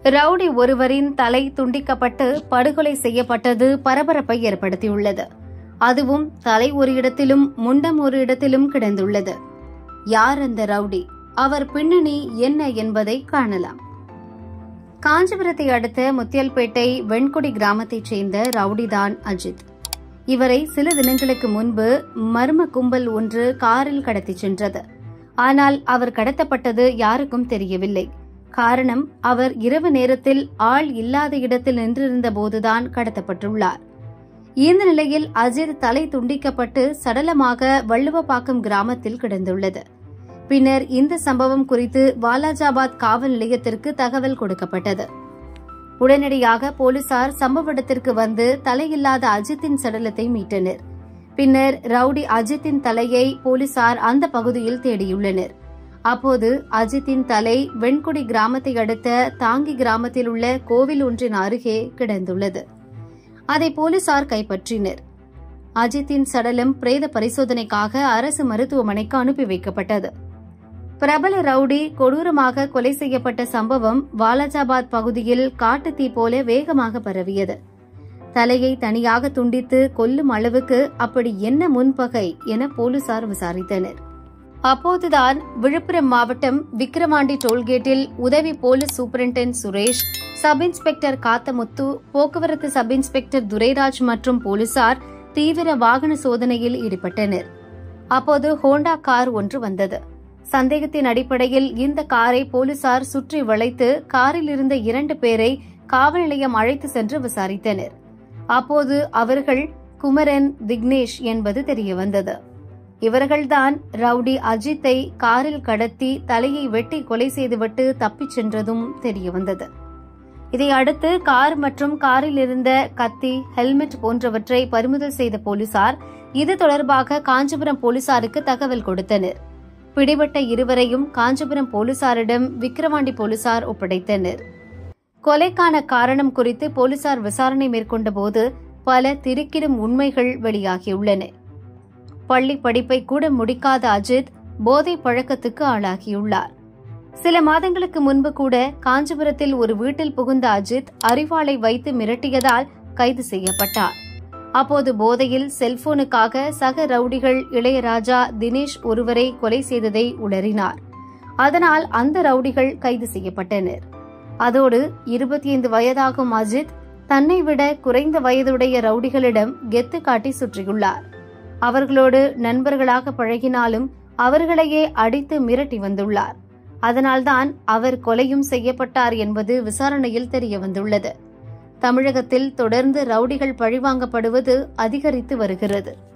rowdy ஒருவரின் தலை துண்டிக்கப்பட்டு படுகொலை செய்யப்பட்டது பரபரப்பை ஏற்படுத்தியுள்ளது அதுவும் தலை ஒரு இடத்திலும் முண்டம் ஒரு இடத்திலும் கிடந்துள்ளது யார் அந்த ரவுடி அவர் பின்னணி என்ன என்பதை காணலாம் காஞ்சிபுரத்தை அடுத்த முத்தியல்பேட்டை வெண்குடி கிராமத்தைச் சேர்ந்த ரவுடிதான் அஜித் இவரை சில தினங்களுக்கு முன்பு மர்ம கும்பல் ஒன்று காரில் கடத்திச் சென்றது ஆனால் அவர் கடத்தப்பட்டது யாருக்கும் தெரியவில்லை காரணம் அவர் இரவு நேரத்தில் ஆள் இல்லாத இடத்தில் நின்றிருந்த போதுதான் கடத்தப்பட்டுள்ளார் இந்த நிலையில் அஜித் தலை துண்டிக்கப்பட்டு சடலமாக வள்ளுவப்பாக்கம் கிராமத்தில் கிடந்துள்ளது பின்னர் இந்த சம்பவம் குறித்து வாலாஜாபாத் காவல் நிலையத்திற்கு தகவல் கொடுக்கப்பட்டது உடனடியாக போலீசார் சம்பவ இடத்திற்கு வந்து தலையில்லாத அஜித்தின் சடலத்தை மீட்டனர் பின்னர் ரவுடி அஜித்தின் தலையை போலீசார் அந்த பகுதியில் தேடியுள்ளனர் அப்போது அஜித்தின் தலை வெண்குடி கிராமத்தை அடுத்த தாங்கி கிராமத்தில் உள்ள கோவில் ஒன்றின் அருகே கிடந்துள்ளது அதை போலீசார் கைப்பற்றினர் அஜித்தின் சடலம் பிரேத பரிசோதனைக்காக அரசு மருத்துவமனைக்கு அனுப்பி வைக்கப்பட்டது பிரபல ரவுடி கொடூரமாக கொலை செய்யப்பட்ட சம்பவம் வாலாஜாபாத் பகுதியில் காட்டுத்தீ போல வேகமாக பரவியது தலையை தனியாக துண்டித்து கொல்லும் அளவுக்கு அப்படி என்ன முன்பகை என போலீசார் விசாரித்தனர் அப்போதுதான் விழுப்புரம் மாவட்டம் விக்கிரவாண்டி டோல்கேட்டில் உதவி police superintendent Suresh sub inspector Kathamuthu போக்குவரத்து சப் இன்ஸ்பெக்டர் துரைராஜ் மற்றும் போலீசார் தீவிர வாகன சோதனையில் ஈடுபட்டனர் அப்போது ஹோண்டா கார் ஒன்று வந்தது சந்தேகத்தின் அடிப்படையில் இந்த காரை போலீசார் சுற்றி வளைத்து காரில் இருந்த இரண்டு பேரை காவல் நிலையம் அழைத்து சென்று விசாரித்தனர் அப்போது அவர்கள் குமரன் விக்னேஷ் என்பது தெரியவந்தது இவர்கள்தான் ரவுடி அஜித்தை காரில் கடத்தி தலையை வெட்டி கொலை செய்துவிட்டு தப்பிச் சென்றதும் தெரியவந்தது இதை அடுத்து கார் மற்றும் காரில் இருந்த கத்தி ஹெல்மெட் போன்றவற்றை பறிமுதல் செய்த போலீசார் இது தொடர்பாக காஞ்சிபுரம் போலீசாருக்கு தகவல் கொடுத்தனர் பிடிபட்ட இருவரையும் காஞ்சிபுரம் போலீசாரிடம் விக்கிரவாண்டி போலீசார் ஒப்படைத்தனர் கொலைக்கான காரணம் குறித்து போலீசார் விசாரணை மேற்கொண்டபோது பல திடுக்கிடும் உண்மைகள் வெளியாகியுள்ளன பள்ளி படிப்பை கூட முடிக்காத அஜித் போதை பழக்கத்துக்கு ஆளாகியுள்ளார் சில மாதங்களுக்கு முன்பு கூட காஞ்சிபுரத்தில் ஒரு வீட்டில் புகுந்த அஜித் அறிவாளை வைத்து மிரட்டியதால் கைது செய்யப்பட்டார் அப்போது போதையில் செல்போனுக்காக சக ரவுடிகள் இளையராஜா தினேஷ் ஒருவரை கொலை செய்ததை உளறினார் அதனால் அந்த ரவுடிகள் கைது செய்யப்பட்டனர் அதோடு இருபத்தி ஐந்து வயதாகும் அஜித் தன்னை விட குறைந்த வயதுடைய ரவுடிகளிடம் கெத்து காட்டி சுற்றியுள்ளார் அவர்களோடு நண்பர்களாக பழகினாலும் அவர்களையே அடித்து மிரட்டி வந்துள்ளார் அதனால்தான் அவர் கொலையும் செய்யப்பட்டார் என்பது விசாரணையில் தெரியவந்துள்ளது தமிழகத்தில் தொடர்ந்து ரவுடிகள் பழிவாங்கப்படுவது அதிகரித்து வருகிறது